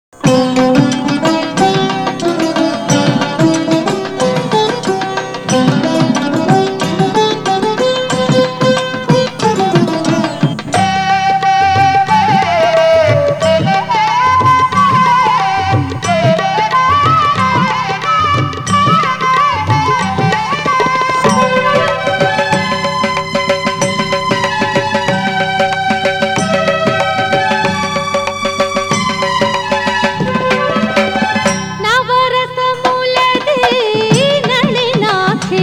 నవరసములది నళినాక్షి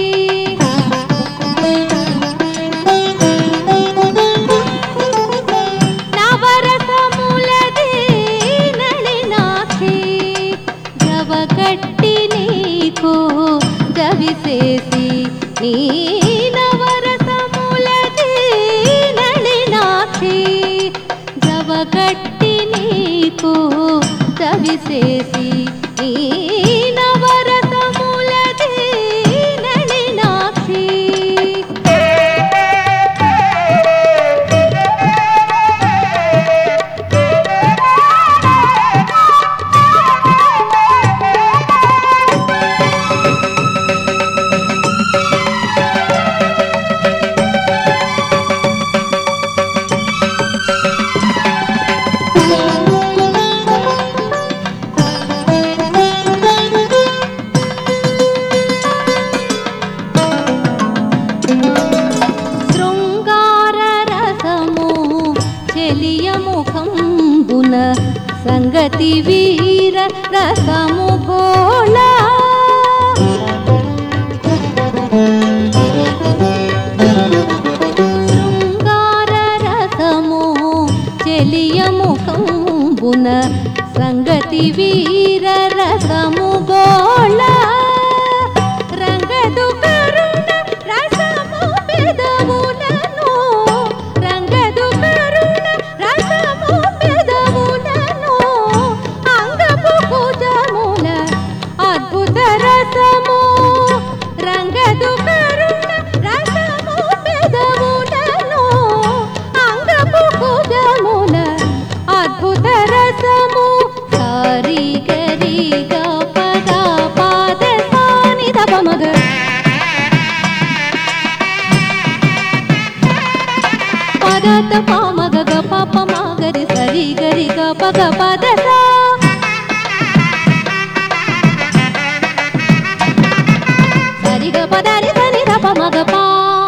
నవరసములది నళినాక్షి జవగట్టి నీకు జవిసేసి నీ నవరసములది నళినాక్షి జవగట్టి నీకు జవిసేసి నీ నవరసములది నళినాక్షి శృంగార రసము చెలియముఖంబున సంగతి వీర రసము గోళ శృంగార రసము చెలియముఖంబున సంగతి వీర రసము గోళ రంగదు కరుణ రసము పెదవులను రంగదు కరుణ రసము పెదవులను అంగపు కుజముల అద్భుత రసము రంగదు కరుణ రసము పెదవులను అంగపు కుజముల అద్భుత రసము సారి గరి గ పద పాద సాని దప మగ పదత పామగ గ పాప మాగరి సరి గరి గ పగ పద సా సరి గ పదని సని దప మగ పా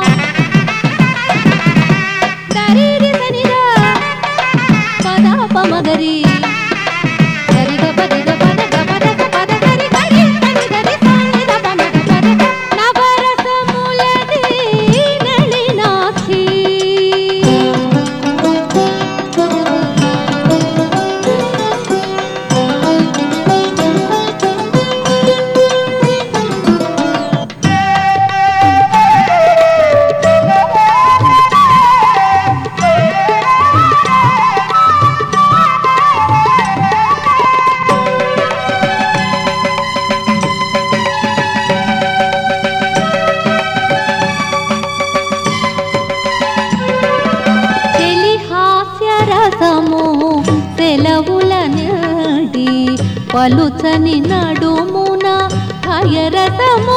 దరి రి సని ద పద ప మగరి సరి గ పది గ పద గ పద స పద సరి గరి సని గరి సని దప మగ పద స నవరసములది నళినాక్షి చెలి హాస్య రసము సెలవుల నడి పలుచని నడుమున భయరసము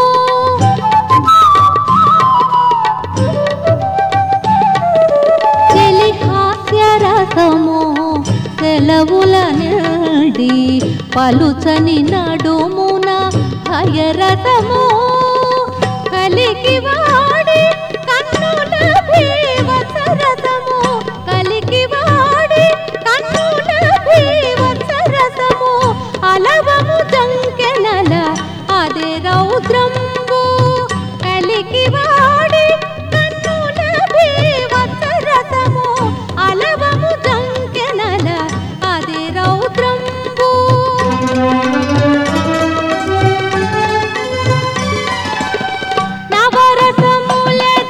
చెలి హాస్య రసము సెలవుల నడి పలుచని నడుమున భయరసము కలికి వాడి కన్నుల భీవత్సరసము కలికి వాడి కన్నుల భీవత్సరసము అలవము జంకెనల అదే రౌద్రంబు కలికి వాడి కన్నుల భీవత్సరసము అలవము జంకెనల అదే రౌద్రంబు నవరసములది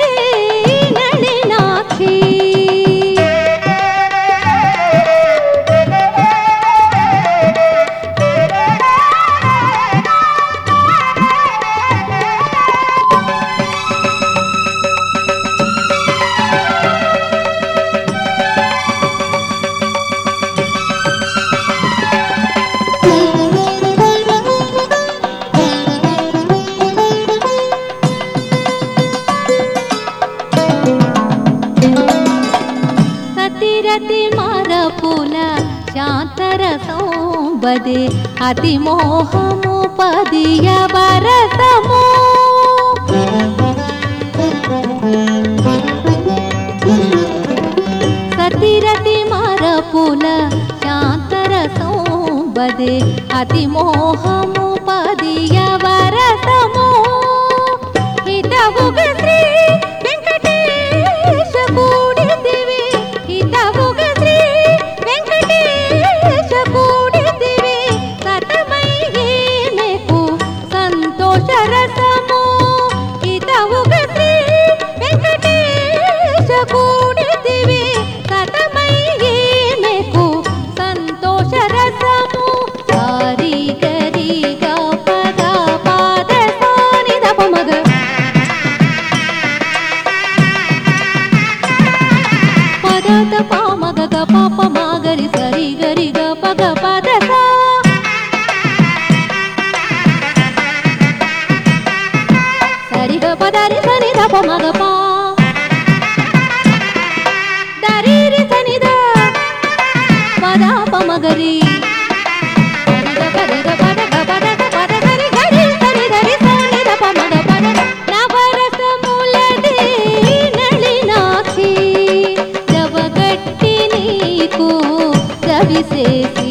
మరపుల శాంతరసం బదే అతి మోహము పదియ వరసము సతిరతి మరపుల శాంతరసం బదే అతి మోహము పదియ వరసము హితవుగ శ్రీ వెంకటేశ కూడితివి హితవుగ శ్రీ వెంకటేశ కూడితివి సతమై మీకు సంతోష రసము హితవుగ శ్రీ వెంకటేశ కూడితివి సతమై మీకు సంతోష రసము సారి గరి గ పద పాద సాని దప మగ పదత పామగ గ పాప మాగరి సరి గరి గ పగ పద సా సరి గ పదరి సని దప మగ పా దరి రి సని ద పద ప మగరి సరి గ పరి గ పద గ పద గ పద సరి గరి సరి గరి సని దప మగ పద నవరసములది నళినాక్షి జవగట్టి నీకు రవిసేసి